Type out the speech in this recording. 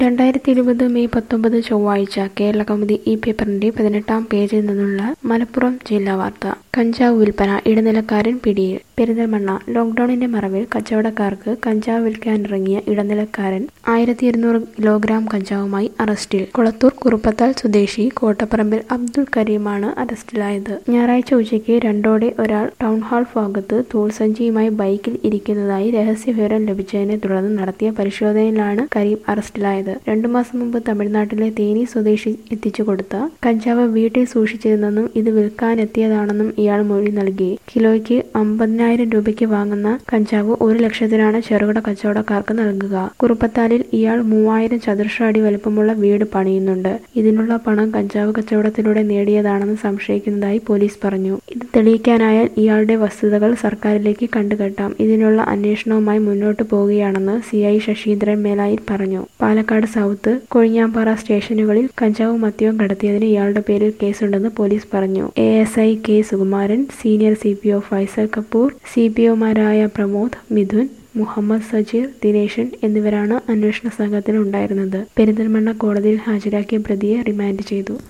രണ്ടായിരത്തി ഇരുപത് മെയ് പത്തൊമ്പത് ചൊവ്വാഴ്ച കേരളകൗമുദി ഈ പേപ്പറിന്റെ പതിനെട്ടാം പേജിൽ നിന്നുള്ള മലപ്പുറം ജില്ലാ വാർത്ത കഞ്ചാവ് വിൽപ്പന ഇടനിലക്കാരൻ പിടിയിൽ പെരിന്തൽമണ്ണ ലോക്ഡൌണിന്റെ മറവിൽ കച്ചവടക്കാർക്ക് കഞ്ചാവ് വിൽക്കാനിറങ്ങിയ ഇടനിലക്കാരൻ ആയിരത്തി ഇരുന്നൂറ് കിലോഗ്രാം കഞ്ചാവുമായി അറസ്റ്റിൽ കൊളത്തൂർ കുറുപ്പത്താൽ സ്വദേശി കോട്ടപ്പറമ്പിൽ അബ്ദുൾ കരീമാണ് അറസ്റ്റിലായത് ഞായറാഴ്ച ഉച്ചയ്ക്ക് രണ്ടോടെ ഒരാൾ ടൗൺ ഹാൾ ഭാഗത്ത് തോൾസഞ്ചിയുമായി ബൈക്കിൽ ഇരിക്കുന്നതായി രഹസ്യവിവരം ലഭിച്ചതിനെ തുടർന്ന് നടത്തിയ പരിശോധനയിലാണ് കരീം അറസ്റ്റിലായത് രണ്ടു മാസം മുമ്പ് തമിഴ്നാട്ടിലെ തേനി സ്വദേശി എത്തിച്ചു കൊടുത്ത കഞ്ചാവ് വീട്ടിൽ സൂക്ഷിച്ചിരുന്നെന്നും ഇത് വിൽക്കാനെത്തിയതാണെന്നും ഇയാൾ മൊഴി നൽകി കിലോയ്ക്ക് അമ്പതിനായിരം രൂപയ്ക്ക് വാങ്ങുന്ന കഞ്ചാവ് ഒരു ലക്ഷത്തിനാണ് ചെറുകിട കച്ചവടക്കാർക്ക് നൽകുക കുറുപ്പത്താലിൽ ഇയാൾ മൂവായിരം ചതുരശ്ര അടി വലുപ്പമുള്ള വീട് പണിയുന്നുണ്ട് ഇതിനുള്ള പണം കഞ്ചാവ് കച്ചവടത്തിലൂടെ നേടിയതാണെന്ന് സംശയിക്കുന്നതായി പോലീസ് പറഞ്ഞു ഇത് തെളിയിക്കാനായാൽ ഇയാളുടെ വസ്തുതകൾ സർക്കാരിലേക്ക് കണ്ടുകെട്ടാം ഇതിനുള്ള അന്വേഷണവുമായി മുന്നോട്ടു പോവുകയാണെന്ന് സി ഐ ശശീന്ദ്രൻ മേലായിൽ പറഞ്ഞു പാലക്കാട് സൗത്ത് കൊഴിഞ്ഞാമ്പാറ സ്റ്റേഷനുകളിൽ കഞ്ചാവും മദ്യവും കടത്തിയതിന് ഇയാളുടെ പേരിൽ കേസുണ്ടെന്ന് പോലീസ് പറഞ്ഞു A S I K Sukumaran senior C P O Faisal Kapoor C P ഒമാരായ പ്രമോദ് മിഥുൻ മുഹമ്മദ് സജീർ ദിനേശൻ എന്നിവരാണ് അന്വേഷണ സംഘത്തിൽ ഉണ്ടായിരുന്നത് പെരിന്തൽമണ്ണ കോടതിയിൽ ഹാജരാക്കിയ പ്രതിയെ റിമാൻഡ് ചെയ്തു